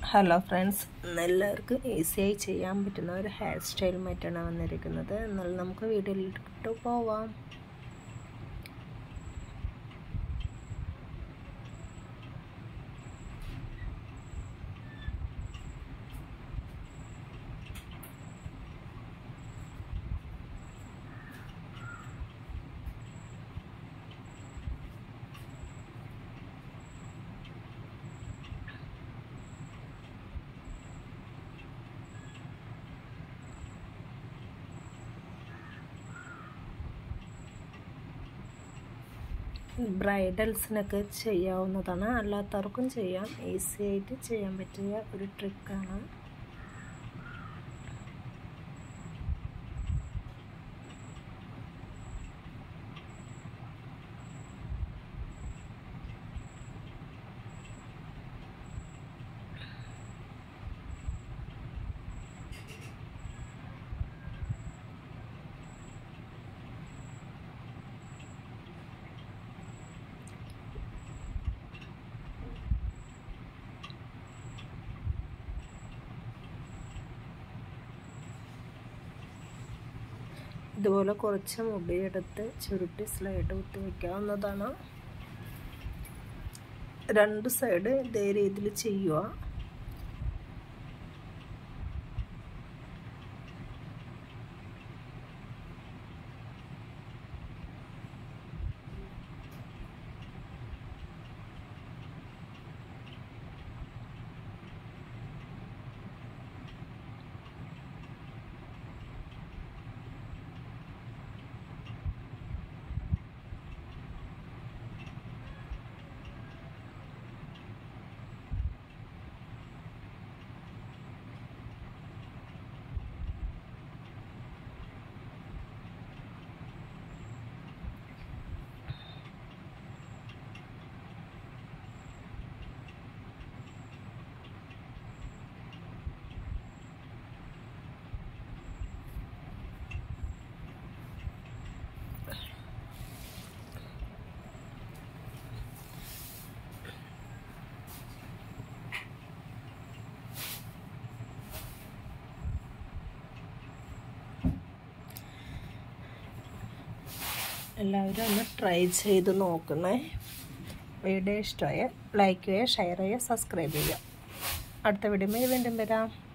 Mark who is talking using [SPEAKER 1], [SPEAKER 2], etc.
[SPEAKER 1] hello friends എല്ലാവർക്കും ഈസിയായി ചെയ്യാൻ പറ്റുന്ന ഒരു ഹെയർ സ്റ്റൈൽ മാറ്റാണ് വന്നിരിക്കുന്നത് എന്നാൽ നമുക്ക് വീഡിയോയിലിട്ട് പോവാം ബ്രൈഡൽസിനൊക്കെ ചെയ്യാവുന്നതാണ് അല്ലാത്തവർക്കും ചെയ്യാം ഈസി ആയിട്ട് ചെയ്യാൻ പറ്റിയ ഒരു ട്രിക്കാണ് ഇതുപോലെ കുറച്ച് മുടിയെടുത്ത് ചുരുട്ടി സ്ലൈഡ് കുത്തി വയ്ക്കാവുന്നതാണ് രണ്ട് സൈഡ് ഇതേ രീതിയിൽ ചെയ്യുക എല്ലാവരും ഒന്ന് ട്രൈ ചെയ്ത് നോക്കണേ വീഡിയോ ഇഷ്ടമായ ലൈക്ക് ചെയ്യുക ഷെയർ ചെയ്യുക സബ്സ്ക്രൈബ് ചെയ്യുക അടുത്ത വീഡിയോ വീണ്ടും വരാം